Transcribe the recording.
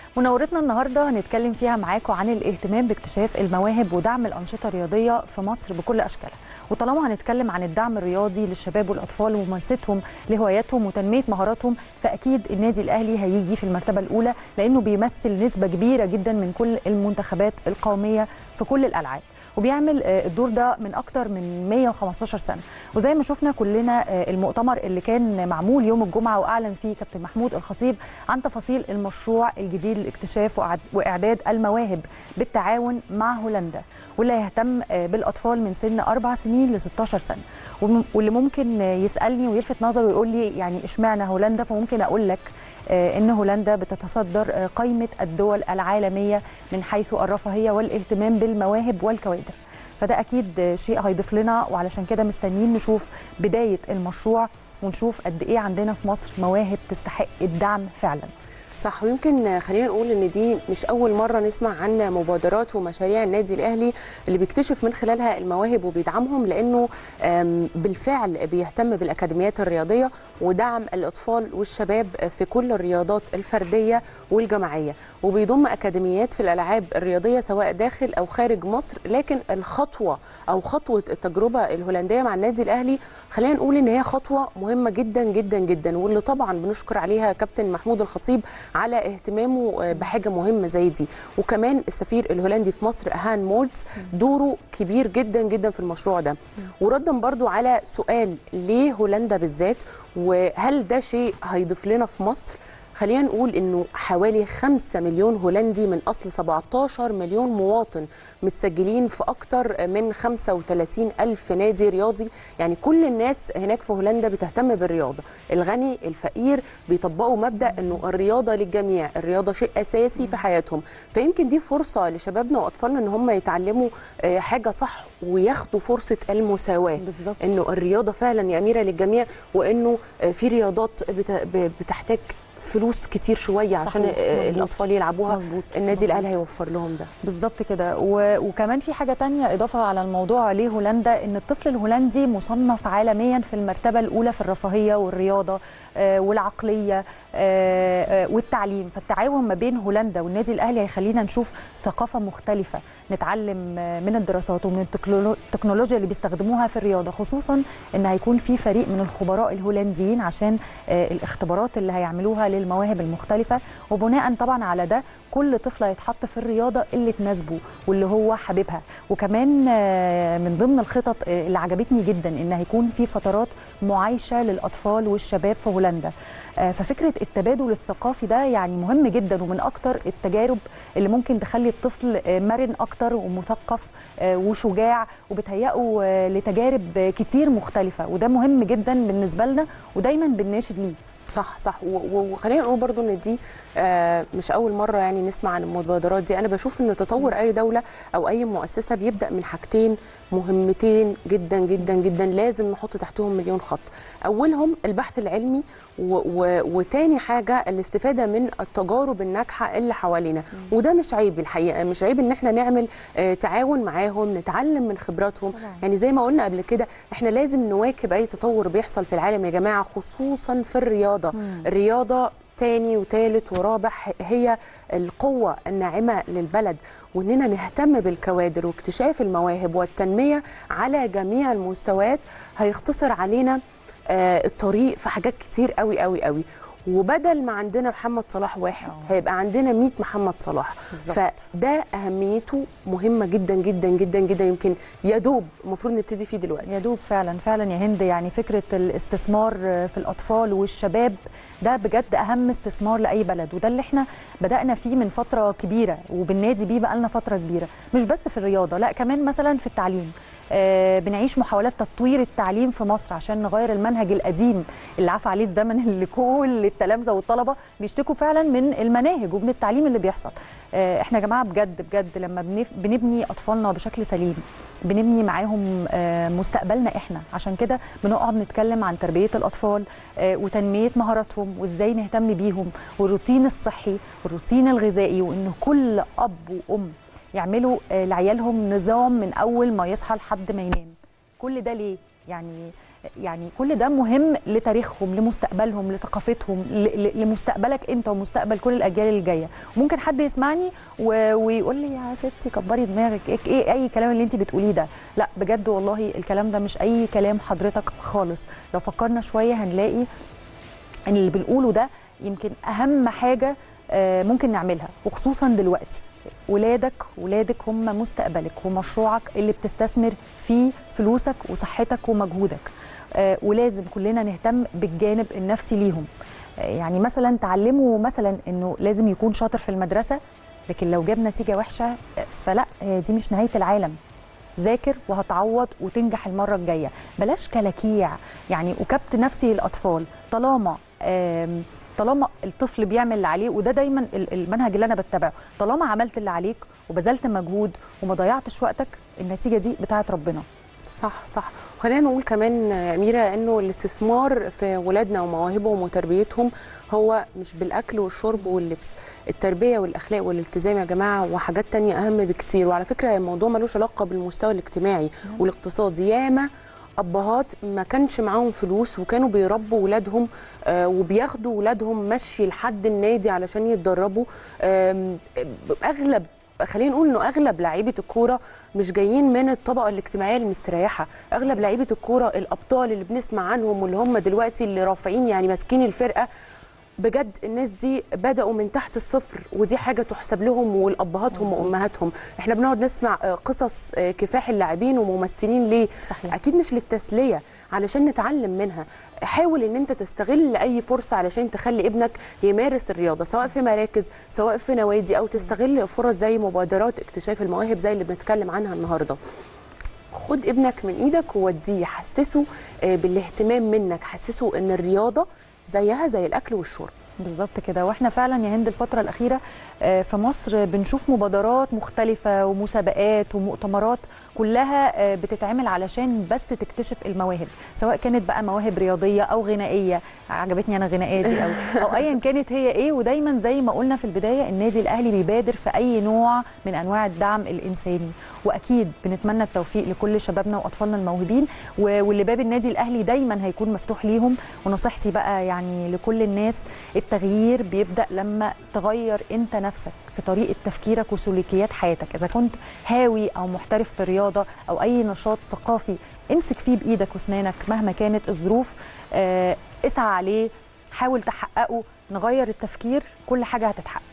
منورتنا النهارده هنتكلم فيها معاكم عن الاهتمام باكتشاف المواهب ودعم الانشطه الرياضيه في مصر بكل اشكالها وطالما هنتكلم عن الدعم الرياضي للشباب والاطفال وممارستهم لهواياتهم وتنميه مهاراتهم فاكيد النادي الاهلي هيجي في المرتبه الاولى لانه بيمثل نسبه كبيره جدا من كل المنتخبات القوميه في كل الالعاب وبيعمل الدور ده من اكتر من 115 سنه وزي ما شفنا كلنا المؤتمر اللي كان معمول يوم الجمعه واعلن فيه كابتن محمود الخطيب عن تفاصيل المشروع الجديد لاكتشاف واعداد المواهب بالتعاون مع هولندا واللي هيهتم بالاطفال من سن اربع سنين ل 16 سنه واللي ممكن يسالني ويلفت نظره ويقول لي يعني اشمعنى هولندا فممكن اقول لك ان هولندا بتتصدر قائمه الدول العالميه من حيث الرفاهيه والاهتمام بالمواهب والكوادر فده اكيد شيء هيضيف لنا وعلشان كده مستنيين نشوف بدايه المشروع ونشوف قد ايه عندنا في مصر مواهب تستحق الدعم فعلا صح ويمكن خلينا نقول ان دي مش اول مره نسمع عن مبادرات ومشاريع النادي الاهلي اللي بيكتشف من خلالها المواهب وبيدعمهم لانه بالفعل بيهتم بالاكاديميات الرياضيه ودعم الاطفال والشباب في كل الرياضات الفرديه والجماعيه وبيضم اكاديميات في الالعاب الرياضيه سواء داخل او خارج مصر لكن الخطوه او خطوه التجربه الهولنديه مع النادي الاهلي خلينا نقول ان هي خطوه مهمه جدا جدا جدا واللي طبعا بنشكر عليها كابتن محمود الخطيب على اهتمامه بحاجه مهمه زي دي وكمان السفير الهولندي في مصر هان مولتز دوره كبير جدا جدا في المشروع ده وردا برضو على سؤال ليه هولندا بالذات وهل ده شيء هيضيف لنا في مصر خلينا نقول انه حوالي 5 مليون هولندي من اصل 17 مليون مواطن متسجلين في اكتر من 35 الف نادي رياضي يعني كل الناس هناك في هولندا بتهتم بالرياضه الغني الفقير بيطبقوا مبدا انه الرياضه للجميع الرياضه شيء اساسي في حياتهم فيمكن دي فرصه لشبابنا واطفالنا ان هم يتعلموا حاجه صح وياخدوا فرصه المساواه بالظبط انه الرياضه فعلا يا اميره للجميع وانه في رياضات بتحتاج فلوس كتير شويه عشان مزبوط. الاطفال يلعبوها مزبوط. النادي الاهلي هيوفر لهم ده بالظبط كده و... وكمان في حاجه تانية اضافه على الموضوع ليه هولندا ان الطفل الهولندي مصنف عالميا في المرتبه الاولى في الرفاهيه والرياضه آه والعقليه آه والتعليم فالتعاون ما بين هولندا والنادي الاهلي هيخلينا نشوف ثقافه مختلفه نتعلم من الدراسات ومن التكنولوجيا اللي بيستخدموها في الرياضه خصوصا ان هيكون في فريق من الخبراء الهولنديين عشان آه الاختبارات اللي هيعملوها للمواهب المختلفه وبناء طبعا على ده كل طفل هيتحط في الرياضه اللي تناسبه واللي هو حاببها وكمان من ضمن الخطط اللي عجبتني جدا ان هيكون في فترات معايشه للاطفال والشباب في هولندا ففكره التبادل الثقافي ده يعني مهم جدا ومن اكتر التجارب اللي ممكن تخلي الطفل مرن اكتر ومثقف وشجاع وبتهيئه لتجارب كتير مختلفه وده مهم جدا بالنسبه لنا ودايما بنناشد ليه صح صح وخلينا نقول برضو ان دي آه مش اول مره يعني نسمع عن المبادرات دي انا بشوف ان تطور اي دوله او اي مؤسسه بيبدا من حاجتين مهمتين جدا جدا جدا لازم نحط تحتهم مليون خط اولهم البحث العلمي و و وتاني حاجه الاستفاده من التجارب الناجحه اللي حوالينا وده مش عيب الحقيقه مش عيب ان احنا نعمل آه تعاون معاهم نتعلم من خبراتهم طبعا. يعني زي ما قلنا قبل كده احنا لازم نواكب اي تطور بيحصل في العالم يا جماعه خصوصا في الرياضه مم. الرياضه تاني وتالت ورابع هي القوة الناعمة للبلد وإننا نهتم بالكوادر واكتشاف المواهب والتنمية على جميع المستويات هيختصر علينا آه الطريق في حاجات كتير قوي قوي قوي وبدل ما عندنا محمد صلاح واحد أوه. هيبقى عندنا 100 محمد صلاح بالزبط. فده اهميته مهمه جدا جدا جدا جدا يمكن يا دوب المفروض نبتدي فيه دلوقتي يا دوب فعلا فعلا يا هند يعني فكره الاستثمار في الاطفال والشباب ده بجد اهم استثمار لاي بلد وده اللي احنا بدانا فيه من فتره كبيره وبالنادي بيه بقى لنا فتره كبيره مش بس في الرياضه لا كمان مثلا في التعليم آه بنعيش محاولات تطوير التعليم في مصر عشان نغير المنهج القديم اللي عفى عليه الزمن اللي كل التلامذه والطلبه بيشتكوا فعلا من المناهج ومن التعليم اللي بيحصل آه احنا يا جماعه بجد بجد لما بنبني اطفالنا بشكل سليم بنبني معاهم آه مستقبلنا احنا عشان كده بنقعد نتكلم عن تربيه الاطفال وتنميه مهاراتهم وازاي نهتم بيهم والروتين الصحي والروتين الغذائي وان كل اب وام يعملوا لعيالهم نظام من اول ما يصحى لحد ما ينام كل ده ليه يعني يعني كل ده مهم لتاريخهم لمستقبلهم لثقافتهم ل- ل- لمستقبلك انت ومستقبل كل الاجيال اللي جايه ممكن حد يسمعني و- ويقول لي يا ستي كبري دماغك ايه ايه اي كلام اللي انت بتقوليه ده لا بجد والله الكلام ده مش اي كلام حضرتك خالص لو فكرنا شويه هنلاقي ان اللي بنقوله ده يمكن اهم حاجه آه، ممكن نعملها وخصوصا دلوقتي ولادك ولادك هم مستقبلك ومشروعك اللي بتستثمر فيه فلوسك وصحتك ومجهودك آه، ولازم كلنا نهتم بالجانب النفسي ليهم آه، يعني مثلا تعلموا مثلا انه لازم يكون شاطر في المدرسه لكن لو جاب نتيجه وحشه آه، فلا آه، دي مش نهايه العالم ذاكر وهتعوض وتنجح المره الجايه بلاش كلاكيع يعني وكبت نفسي للاطفال طالما آم، طالما الطفل بيعمل اللي عليه وده دايما ال- المنهج اللي انا بتبعه طالما عملت اللي عليك وبذلت مجهود وما ضيعتش وقتك النتيجه دي بتاعت ربنا صح صح وخلينا نقول كمان يا أميرة أنه الاستثمار في ولادنا ومواهبهم وتربيتهم هو مش بالأكل والشرب واللبس التربية والأخلاق والالتزام يا جماعة وحاجات تانية أهم بكتير وعلى فكرة الموضوع ملوش علاقة بالمستوى الاجتماعي والاقتصادي ياما ابهات ما كانش معاهم فلوس وكانوا بيربوا ولادهم آه وبياخدوا ولادهم مشي لحد النادي علشان يتدربوا آم، اغلب خلينا نقول انه اغلب لعيبه الكوره مش جايين من الطبقه الاجتماعيه المستريحه اغلب لعيبه الكوره الابطال اللي بنسمع عنهم واللي هم دلوقتي اللي رافعين يعني ماسكين الفرقه بجد الناس دي بدأوا من تحت الصفر ودي حاجة تحسب لهم ولأبهاتهم وأمهاتهم احنا بنقعد نسمع آه، قصص آه، كفاح اللاعبين وممثلين ليه صحيح. أكيد مش للتسلية علشان نتعلم منها حاول ان انت تستغل اي فرصة علشان تخلي ابنك يمارس الرياضة سواء في مراكز سواء في نوادي او تستغل فرص زي مبادرات اكتشاف المواهب زي اللي بنتكلم عنها النهارده خد ابنك من ايدك ووديه حسسه آه، بالاهتمام منك حسسه ان الرياضة زيها زي الاكل والشرب بالظبط كده واحنا فعلا يا هند الفتره الاخيره آه، في مصر بنشوف مبادرات مختلفه ومسابقات ومؤتمرات كلها آه، بتتعمل علشان بس تكتشف المواهب سواء كانت بقى مواهب رياضيه او غنائيه عجبتني انا غنائيه دي قوي او ايا كانت هي ايه ودايما زي ما قلنا في البدايه النادي الاهلي بيبادر في اي نوع من انواع الدعم الانساني واكيد بنتمنى التوفيق لكل شبابنا واطفالنا الموهوبين و- واللي باب النادي الاهلي دايما هيكون مفتوح ليهم ونصيحتي بقى يعني لكل الناس التغيير بيبدا لما تغير انت نفسك في طريقه تفكيرك وسلوكيات حياتك اذا كنت هاوي او محترف في رياضه او اي نشاط ثقافي امسك فيه بايدك واسنانك مهما كانت الظروف آه، اسعى عليه حاول تحققه نغير التفكير كل حاجه هتتحقق